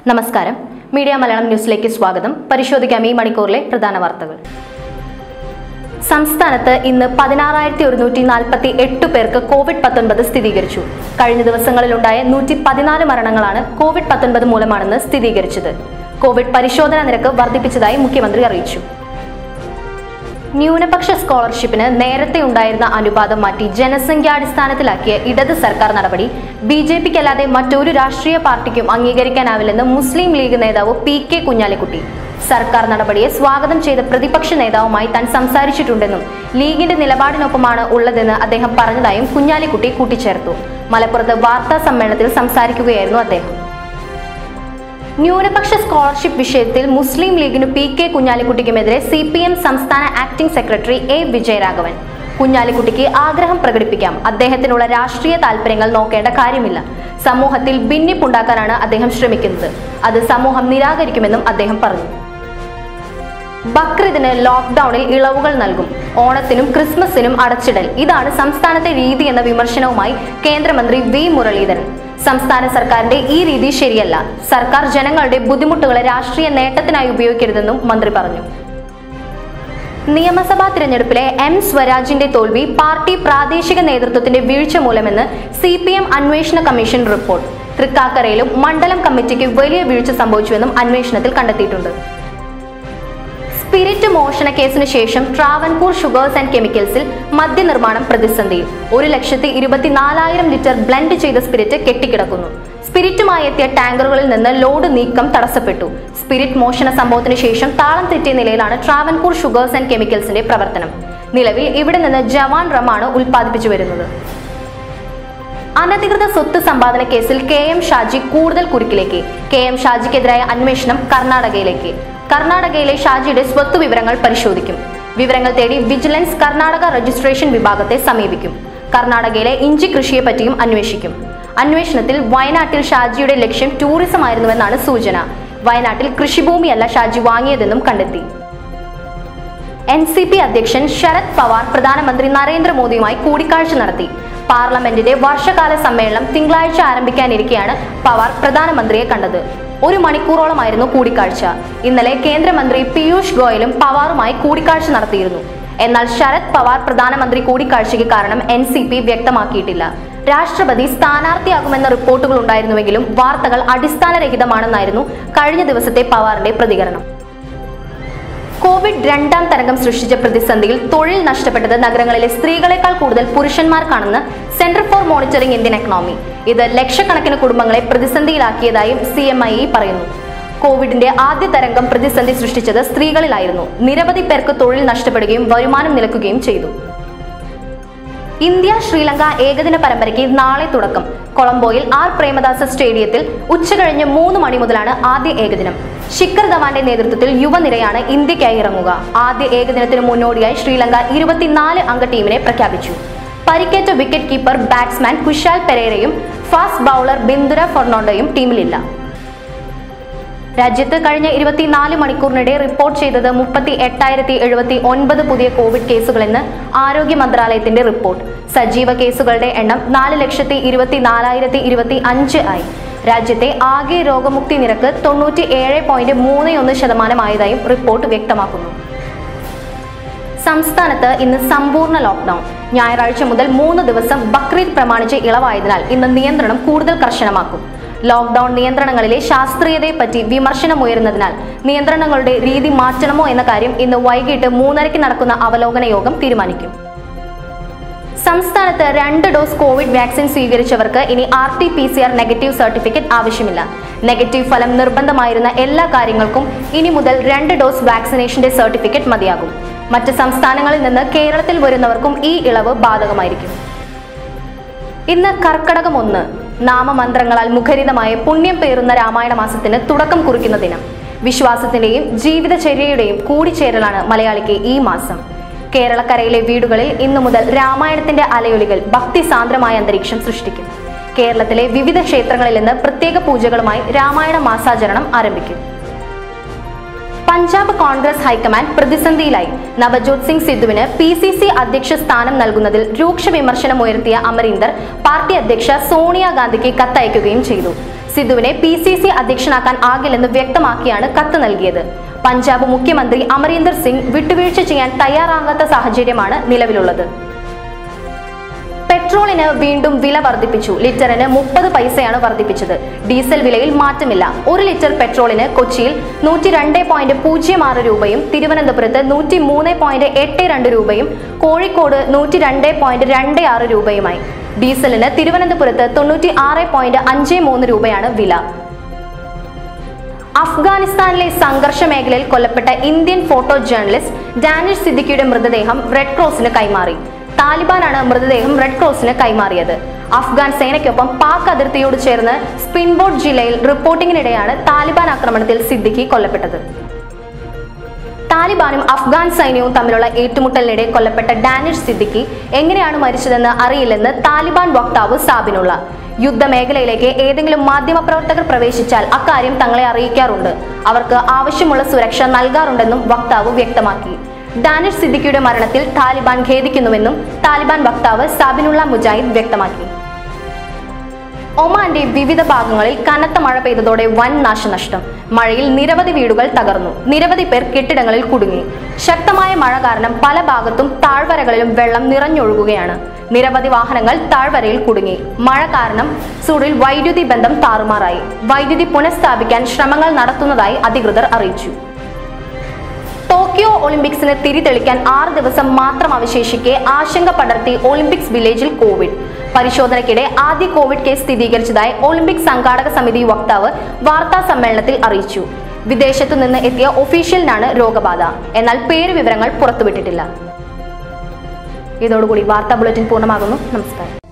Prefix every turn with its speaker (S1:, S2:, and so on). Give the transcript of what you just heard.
S1: നമസ്കാരം മീഡിയ മലയാളം ന്യൂസിലേക്ക് സ്വാഗതം പരിശോധിക്കാം ഈ മണിക്കൂറിലെ പ്രധാന വാർത്തകൾ സംസ്ഥാനത്ത് ഇന്ന് പതിനാറായിരത്തി ഒരുന്നൂറ്റി നാൽപ്പത്തി എട്ട് പേർക്ക് കോവിഡ് പത്തൊൻപത് സ്ഥിരീകരിച്ചു കഴിഞ്ഞ ദിവസങ്ങളിലുണ്ടായ നൂറ്റി പതിനാല് മരണങ്ങളാണ് കോവിഡ് പത്തൊൻപത് മൂലമാണെന്ന് സ്ഥിരീകരിച്ചത് കോവിഡ് പരിശോധനാ നിരക്ക് വർദ്ധിപ്പിച്ചതായി മുഖ്യമന്ത്രി അറിയിച്ചു ന്യൂനപക്ഷ സ്കോളർഷിപ്പിന് നേരത്തെ ഉണ്ടായിരുന്ന അനുപാതം മാറ്റി ജനസംഖ്യാടിസ്ഥാനത്തിലാക്കിയ ഇടത് സർക്കാർ നടപടി ബി ജെ പിക്കല്ലാതെ മറ്റൊരു രാഷ്ട്രീയ പാർട്ടിക്കും അംഗീകരിക്കാനാവില്ലെന്ന് മുസ്ലിം ലീഗ് നേതാവ് പി കെ കുഞ്ഞാലിക്കുട്ടി സർക്കാർ നടപടിയെ സ്വാഗതം ചെയ്ത പ്രതിപക്ഷ നേതാവുമായി താൻ സംസാരിച്ചിട്ടുണ്ടെന്നും ലീഗിന്റെ നിലപാടിനൊപ്പമാണ് ഉള്ളതെന്ന് അദ്ദേഹം പറഞ്ഞതായും കുഞ്ഞാലിക്കുട്ടി കൂട്ടിച്ചേർത്തു മലപ്പുറത്ത് വാർത്താ സമ്മേളനത്തിൽ സംസാരിക്കുകയായിരുന്നു അദ്ദേഹം ന്യൂനപക്ഷ സ്കോളർഷിപ്പ് വിഷയത്തിൽ മുസ്ലിം ലീഗിനു പി കെ കുഞ്ഞാലിക്കുട്ടിക്കുമെതിരെ സി പി എം സംസ്ഥാന ആക്ടിംഗ് സെക്രട്ടറി എ വിജയരാഘവൻ കുഞ്ഞാലിക്കുട്ടിക്ക് ആഗ്രഹം പ്രകടിപ്പിക്കാം അദ്ദേഹത്തിനുള്ള രാഷ്ട്രീയ താല്പര്യങ്ങൾ നോക്കേണ്ട കാര്യമില്ല സമൂഹത്തിൽ ഭിന്നിപ്പുണ്ടാക്കാനാണ് അദ്ദേഹം ശ്രമിക്കുന്നത് അത് സമൂഹം നിരാകരിക്കുമെന്നും അദ്ദേഹം പറഞ്ഞു ബക്രീദിന് ലോക്ക്ഡൌണിൽ ഇളവുകൾ നൽകും ഓണത്തിനും ക്രിസ്മസിനും അടച്ചിടൽ ഇതാണ് സംസ്ഥാനത്തെ രീതി എന്ന വിമർശനവുമായി കേന്ദ്രമന്ത്രി വി മുരളീധരൻ സംസ്ഥാന സർക്കാരിന്റെ ഈ രീതി ശരിയല്ല സർക്കാർ ജനങ്ങളുടെ ബുദ്ധിമുട്ടുകളെ രാഷ്ട്രീയ നേട്ടത്തിനായി ഉപയോഗിക്കരുതെന്നും മന്ത്രി പറഞ്ഞു നിയമസഭാ തിരഞ്ഞെടുപ്പിലെ എം സ്വരാജിന്റെ തോൽവി പാർട്ടി പ്രാദേശിക നേതൃത്വത്തിന്റെ വീഴ്ച മൂലമെന്ന് സി പി എം അന്വേഷണ കമ്മീഷൻ റിപ്പോർട്ട് തൃക്കാക്കരയിലും മണ്ഡലം കമ്മിറ്റിക്ക് വലിയ വീഴ്ച സംഭവിച്ചുവെന്നും അന്വേഷണത്തിൽ കണ്ടെത്തിയിട്ടുണ്ട് സ്പിരിറ്റ് മോഷണ കേസിന് ശേഷം ട്രാവൻകൂർ ഷുഗേഴ്സ് ആൻഡ് കെമിക്കൽസിൽ മദ്യനിർമ്മാണം പ്രതിസന്ധിയിൽ ഒരു ലക്ഷത്തി ഇരുപത്തിനാലായിരം ലിറ്റർ ബ്ലെൻഡ് ചെയ്ത സ്പിരിറ്റ് കെട്ടിക്കിടക്കുന്നു സ്പിരിറ്റുമായി എത്തിയ ടാങ്കറുകളിൽ നിന്ന് ലോഡ് നീക്കം തടസ്സപ്പെട്ടു സ്പിരിറ്റ് മോഷണ സംഭവത്തിന് ശേഷം താളം തെറ്റിയ നിലയിലാണ് ട്രാവൻകൂർ ഷുഗേഴ്സ് ആൻഡ് കെമിക്കൽസിന്റെ പ്രവർത്തനം നിലവിൽ ഇവിടെ നിന്ന് ജവാൻ റമാണ് ഉൽപ്പാദിപ്പിച്ചു വരുന്നത് അനധികൃത സ്വത്ത് സമ്പാദന കേസിൽ കെ എം ഷാജി കൂടുതൽ കുരുക്കിലേക്ക് കെ എം ഷാജിക്കെതിരായ അന്വേഷണം കർണാടകയിലേക്ക് കർണാടകയിലെ ഷാജിയുടെ സ്വത്ത് വിവരങ്ങൾ പരിശോധിക്കും വിവരങ്ങൾ തേടി വിജിലൻസ് കർണാടക രജിസ്ട്രേഷൻ വിഭാഗത്തെ സമീപിക്കും കർണാടകയിലെ ഇഞ്ചി കൃഷിയെപ്പറ്റിയും അന്വേഷിക്കും അന്വേഷണത്തിൽ വയനാട്ടിൽ ഷാജിയുടെ ലക്ഷ്യം ടൂറിസം ആയിരുന്നുവെന്നാണ് സൂചന വയനാട്ടിൽ കൃഷിഭൂമിയല്ല ഷാജി വാങ്ങിയതെന്നും കണ്ടെത്തി എൻ സി പി അധ്യക്ഷൻ ശരത് പവാർ പ്രധാനമന്ത്രി നരേന്ദ്രമോദിയുമായി കൂടിക്കാഴ്ച നടത്തി പാർലമെന്റിന്റെ വർഷകാല സമ്മേളനം തിങ്കളാഴ്ച ആരംഭിക്കാനിരിക്കെയാണ് പവാർ പ്രധാനമന്ത്രിയെ കണ്ടത് ഒരു മണിക്കൂറോളമായിരുന്നു കൂടിക്കാഴ്ച ഇന്നലെ കേന്ദ്രമന്ത്രി പീയൂഷ് ഗോയലും പവാറുമായി കൂടിക്കാഴ്ച നടത്തിയിരുന്നു എന്നാൽ ശരത് പവാർ പ്രധാനമന്ത്രി കൂടിക്കാഴ്ചയ്ക്ക് കാരണം എൻ സി പി വ്യക്തമാക്കിയിട്ടില്ല രാഷ്ട്രപതി സ്ഥാനാർത്ഥിയാകുമെന്ന റിപ്പോർട്ടുകൾ ഉണ്ടായിരുന്നുവെങ്കിലും വാർത്തകൾ അടിസ്ഥാനരഹിതമാണെന്നായിരുന്നു കഴിഞ്ഞ ദിവസത്തെ പവാറിന്റെ പ്രതികരണം കോവിഡ് രണ്ടാം തരംഗം സൃഷ്ടിച്ച പ്രതിസന്ധിയിൽ തൊഴിൽ നഷ്ടപ്പെട്ടത് നഗരങ്ങളിലെ സ്ത്രീകളെക്കാൾ കൂടുതൽ പുരുഷന്മാർക്കാണെന്ന് Centre for Monitoring Indian Economy ഇത് ലക്ഷക്കണക്കിന് കുടുംബങ്ങളെ പ്രതിസന്ധിയിലാക്കിയതായും സി എം ഐ പറയുന്നു കോവിഡിന്റെ ആദ്യ തരംഗം പ്രതിസന്ധി സൃഷ്ടിച്ചത് സ്ത്രീകളിലായിരുന്നു നിരവധി പേർക്ക് തൊഴിൽ നഷ്ടപ്പെടുകയും വരുമാനം നിലക്കുകയും ചെയ്തു ഇന്ത്യ ശ്രീലങ്ക ഏകദിന പരമ്പരയ്ക്ക് നാളെ തുടക്കം കൊളംബോയിൽ ആർ പ്രേമദാസ സ്റ്റേഡിയത്തിൽ ഉച്ചകഴിഞ്ഞ് മൂന്ന് മണി മുതലാണ് ആദ്യ ഏകദിനം ശിഖർ ധവാന്റെ നേതൃത്വത്തിൽ യുവനിരയാണ് ഇന്ത്യക്കായി ഇറങ്ങുക ആദ്യ ഏകദിനത്തിന് മുന്നോടിയായി ശ്രീലങ്ക ഇരുപത്തിനാല് അംഗ ടീമിനെ പ്രഖ്യാപിച്ചു പരിക്കേറ്റ വിക്കറ്റ് കീപ്പർ ബാറ്റ്സ്മാൻ കുശാൽ പെരേരയും ഫാസ്റ്റ് ബൗളർ ബിന്ദുര ഫെർണാണ്ടോയും ടീമിലില്ല രാജ്യത്ത് കഴിഞ്ഞ ഇരുപത്തിനാല് മണിക്കൂറിനിടെ റിപ്പോർട്ട് ചെയ്തത് മുപ്പത്തി എട്ടായിരത്തി എഴുപത്തി ഒൻപത് പുതിയ കോവിഡ് കേസുകളെന്ന് ആരോഗ്യ മന്ത്രാലയത്തിന്റെ റിപ്പോർട്ട് സജീവ കേസുകളുടെ എണ്ണം നാല് ലക്ഷത്തി ഇരുപത്തി നാലായിരത്തി ഇരുപത്തി അഞ്ച് ആയി രാജ്യത്തെ ആകെ രോഗമുക്തി നിരക്ക് തൊണ്ണൂറ്റി ഏഴ് പോയിന്റ് മൂന്ന് ഒന്ന് ശതമാനമായതായും റിപ്പോർട്ട് വ്യക്തമാക്കുന്നു സംസ്ഥാനത്ത് ഇന്ന് സമ്പൂർണ്ണ ലോക്ക്ഡൌൺ ഞായറാഴ്ച മുതൽ മൂന്ന് ദിവസം ബക്രീദ് പ്രമാണിച്ച് ഇളവായതിനാൽ ഇന്ന് നിയന്ത്രണം കൂടുതൽ കർശനമാക്കും ലോക്ക്ഡൌൺ നിയന്ത്രണങ്ങളിലെ ശാസ്ത്രീയതയെപ്പറ്റി വിമർശനമുയരുന്നതിനാൽ നിയന്ത്രണങ്ങളുടെ രീതി മാറ്റണമോ എന്ന കാര്യം ഇന്ന് വൈകിട്ട് മൂന്നരയ്ക്ക് നടക്കുന്ന അവലോകന യോഗം തീരുമാനിക്കും സംസ്ഥാനത്ത് രണ്ട് ഡോസ് കോവിഡ് വാക്സിൻ സ്വീകരിച്ചവർക്ക് ഇനി R T P C R negative certificate ആവശ്യമില്ല നെഗറ്റീവ് ഫലം നിർബന്ധമായിരുന്ന എല്ലാ കാര്യങ്ങൾക്കും ഇനി മുതൽ രണ്ട് ഡോസ് വാക്സിനേഷന്റെ സർട്ടിഫിക്കറ്റ് മതിയാകും മറ്റ് സംസ്ഥാനങ്ങളിൽ നിന്ന് കേരളത്തിൽ വരുന്നവർക്കും ഈ ഇളവ് ബാധകമായിരിക്കും ഇന്ന് കർക്കടകം ഒന്ന് നാമമന്ത്രങ്ങളാൽ മുഖരിതമായ പുണ്യം പേറുന്ന രാമായണ മാസത്തിന് തുടക്കം കുറിക്കുന്ന ദിനം വിശ്വാസത്തിന്റെയും ജീവിതചര്യയുടെയും കൂടിച്ചേരലാണ് മലയാളിക്ക് ഈ മാസം കേരളക്കരയിലെ വീടുകളിൽ ഇന്നു മുതൽ രാമായണത്തിന്റെ അലയൊലികൾ ഭക്തിസാന്ദ്രമായ അന്തരീക്ഷം സൃഷ്ടിക്കും കേരളത്തിലെ വിവിധ ക്ഷേത്രങ്ങളിൽ നിന്ന് പ്രത്യേക പൂജകളുമായി രാമായണ മാസാചരണം ആരംഭിക്കും പഞ്ചാബ് കോൺഗ്രസ് ഹൈക്കമാൻഡ് പ്രതിസന്ധിയിലായി നവജോത് സിംഗ് സിദ്ധുവിന് പി സി സി അധ്യക്ഷ സ്ഥാനം നൽകുന്നതിൽ രൂക്ഷ വിമർശനം ഉയർത്തിയ അമരീന്ദർ പാർട്ടി അധ്യക്ഷ സോണിയാഗാന്ധിക്ക് കത്തയക്കുകയും ചെയ്തു സിദ്ധുവിനെ പി സി സി അധ്യക്ഷനാക്കാൻ ആകില്ലെന്ന് വ്യക്തമാക്കിയാണ് കത്ത് നൽകിയത് പഞ്ചാബ് മുഖ്യമന്ത്രി അമരീന്ദർ സിംഗ് വിട്ടുവീഴ്ച ചെയ്യാൻ തയ്യാറാകാത്ത സാഹചര്യമാണ് നിലവിലുള്ളത് പെട്രോളിന് വീണ്ടും വില വർദ്ധിപ്പിച്ചു ലിറ്ററിന് മുപ്പത് പൈസയാണ് വർദ്ധിപ്പിച്ചത് ഡീസൽ വിലയിൽ മാറ്റമില്ല ഒരു ലിറ്റർ പെട്രോളിന് കൊച്ചിയിൽ നൂറ്റി രണ്ട് പോയിന്റ് പൂജ്യം ആറ് രൂപയും തിരുവനന്തപുരത്ത് നൂറ്റി മൂന്ന് പോയിന്റ് എട്ട് രണ്ട് രൂപയും കോഴിക്കോട് നൂറ്റി രണ്ട് പോയിന്റ് രണ്ട് ആറ് രൂപയുമായി ഡീസലിന് തിരുവനന്തപുരത്ത് തൊണ്ണൂറ്റി ആറ് പോയിന്റ് അഞ്ച് മൂന്ന് രൂപയാണ് വില അഫ്ഗാനിസ്ഥാനിലെ സംഘർഷ മേഖലയിൽ കൊല്ലപ്പെട്ട ഇന്ത്യൻ ഫോട്ടോ ജേർണലിസ്റ്റ് ഡാനിഷ് സിദ്ദിഖിയുടെ മൃതദേഹം റെഡ് ക്രോസിന് കൈമാറി താലിബാനാണ് മൃതദേഹം റെഡ് ക്രോസിന് കൈമാറിയത് അഫ്ഗാൻ സേനയ്ക്കൊപ്പം പാക് അതിർത്തിയോട് ചേർന്ന് സ്പിൻബോർഡ് ജില്ലയിൽ റിപ്പോർട്ടിംഗിനിടെയാണ് താലിബാൻ ആക്രമണത്തിൽ സിദ്ദിഖി കൊല്ലപ്പെട്ടത് താലിബാനും അഫ്ഗാൻ സൈന്യവും തമ്മിലുള്ള ഏറ്റുമുട്ടലിനിടെ കൊല്ലപ്പെട്ട ഡാനിഷ് സിദ്ദിഖി എങ്ങനെയാണ് മരിച്ചതെന്ന് അറിയില്ലെന്ന് താലിബാൻ വക്താവ് സാബിനുള്ള യുദ്ധമേഖലയിലേക്ക് ഏതെങ്കിലും മാധ്യമപ്രവർത്തകർ പ്രവേശിച്ചാൽ അക്കാര്യം തങ്ങളെ അറിയിക്കാറുണ്ട് അവർക്ക് ആവശ്യമുള്ള സുരക്ഷ നൽകാറുണ്ടെന്നും വക്താവ് വ്യക്തമാക്കി ഡാനിഷ് സിദ്ദിഖിയുടെ മരണത്തിൽ താലിബാൻ ഖേദിക്കുന്നുവെന്നും താലിബാൻ വക്താവ് സാബിനുള്ള മുജാഹിദ് വ്യക്തമാക്കി ഒമാന്റെ വിവിധ ഭാഗങ്ങളിൽ കനത്ത മഴ പെയ്തതോടെ വൻ നാശനഷ്ടം മഴയിൽ നിരവധി വീടുകൾ തകർന്നു നിരവധി പേർ കെട്ടിടങ്ങളിൽ കുടുങ്ങി ശക്തമായ മഴ കാരണം പല ഭാഗത്തും താഴ്വരകളിലും വെള്ളം നിറഞ്ഞൊഴുകുകയാണ് നിരവധി വാഹനങ്ങൾ താഴ്വരയിൽ കുടുങ്ങി മഴ കാരണം സൂറിൽ വൈദ്യുതി ബന്ധം താറുമാറായി വൈദ്യുതി പുനഃസ്ഥാപിക്കാൻ ശ്രമങ്ങൾ നടത്തുന്നതായി അധികൃതർ അറിയിച്ചു ടോക്കിയോ ഒളിമ്പിക്സിന് തിരിതെളിക്കാൻ ആറ് ദിവസം മാത്രം അവശേഷിക്കെ ആശങ്ക പടർത്തി ഒളിമ്പിക്സ് വില്ലേജിൽ കോവിഡ് പരിശോധനയ്ക്കിടെ ആദ്യ കോവിഡ് കേസ് സ്ഥിരീകരിച്ചതായി ഒളിമ്പിക് സംഘാടക സമിതി വക്താവ് വാർത്താ സമ്മേളനത്തിൽ അറിയിച്ചു വിദേശത്തു നിന്ന് എത്തിയ ഒഫീഷ്യലിനാണ് രോഗബാധ എന്നാൽ പേര് വിവരങ്ങൾ പുറത്തുവിട്ടിട്ടില്ല ഇതോടുകൂടി വാർത്താ ബുള്ളറ്റിൻ പൂർണ്ണമാകുന്നു നമസ്കാരം